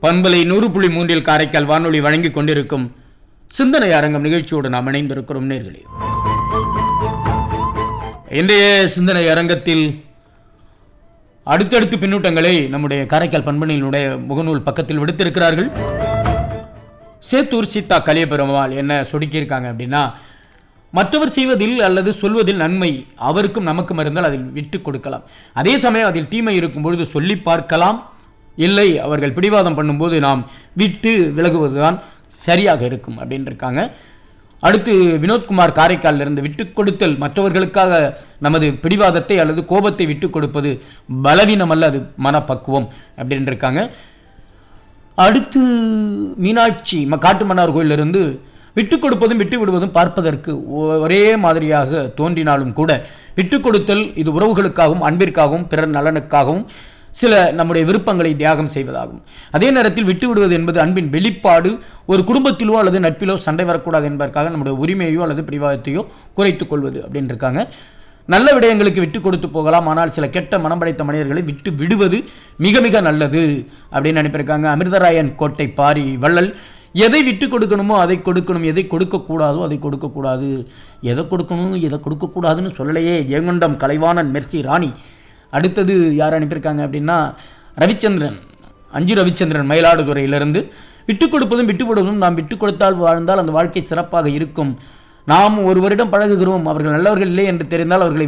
பண்பலை நூறு புள்ளி மூன்றில் காரைக்கால் வானொலி வழங்கிக் கொண்டிருக்கும் சிந்தனை அரங்கம் நிகழ்ச்சியோடு நாம் இணைந்திருக்கிறோம் நேர்களே இன்றைய சிந்தனை அரங்கத்தில் அடுத்தடுத்து பின்னூட்டங்களை நம்முடைய காரைக்கால் பண்பணியினுடைய முகநூல் பக்கத்தில் விடுத்திருக்கிறார்கள் சேத்தூர் சீதா கலியபெருமாள் என்ன சொடுக்கியிருக்காங்க அப்படின்னா மற்றவர் செய்வதில் அல்லது சொல்வதில் நன்மை அவருக்கும் நமக்கும் இருந்தால் அதில் விட்டு கொடுக்கலாம் அதே சமயம் அதில் தீமை இருக்கும் பொழுது சொல்லி பார்க்கலாம் இல்லை அவர்கள் பிடிவாதம் பண்ணும்போது நாம் விட்டு விலகுவதுதான் சரியாக இருக்கும் அப்படின்னு இருக்காங்க அடுத்து வினோத்குமார் காரைக்காலில் இருந்து விட்டு கொடுத்தல் மற்றவர்களுக்காக நமது பிடிவாதத்தை அல்லது கோபத்தை விட்டு கொடுப்பது பலவீனம் அல்ல அது மனப்பக்குவம் அப்படின்னு இருக்காங்க அடுத்து மீனாட்சி ம காட்டுமன்னார் கோயிலிருந்து விட்டு கொடுப்பதும் விட்டு விடுவதும் பார்ப்பதற்கு ஒ- ஒரே மாதிரியாக தோன்றினாலும் கூட விட்டு கொடுத்தல் இது உறவுகளுக்காகவும் அன்பிற்காகவும் பிறர் நலனுக்காகவும் சில நம்முடைய விருப்பங்களை தியாகம் செய்வதாகும் அதே நேரத்தில் விட்டு விடுவது என்பது அன்பின் வெளிப்பாடு ஒரு குடும்பத்திலோ அல்லது நட்பிலோ சண்டை வரக்கூடாது என்பதற்காக நம்முடைய உரிமையோ அல்லது பிடிவாதத்தையோ குறைத்துக் கொள்வது அப்படின்னு இருக்காங்க நல்ல விடயங்களுக்கு விட்டு கொடுத்து போகலாம் ஆனால் சில கெட்ட மனம் படைத்த மனிதர்களை விட்டு விடுவது மிக மிக நல்லது அப்படின்னு அனுப்பியிருக்காங்க அமிர்தராயன் கோட்டை பாரி வள்ளல் எதை விட்டு கொடுக்கணுமோ அதை கொடுக்கணும் எதை கொடுக்கக்கூடாதோ அதை கொடுக்கக்கூடாது எதை கொடுக்கணும் எதை கொடுக்கக்கூடாதுன்னு சொல்லலையே ஏங்குண்டம் கலைவாணன் மெர்சி ராணி அடுத்தது யார் அனுப்பியிருக்காங்க அப்படின்னா ரவிச்சந்திரன் அஞ்சு ரவிச்சந்திரன் மயிலாடுதுறையிலிருந்து விட்டு கொடுப்பதும் விட்டு விடுவதும் நாம் விட்டு கொடுத்தால் வாழ்ந்தால் அந்த வாழ்க்கை சிறப்பாக இருக்கும் நாம் ஒருவரிடம் பழகுகிறோம் அவர்கள் நல்லவர்கள் இல்லை என்று தெரிந்தால் அவர்களை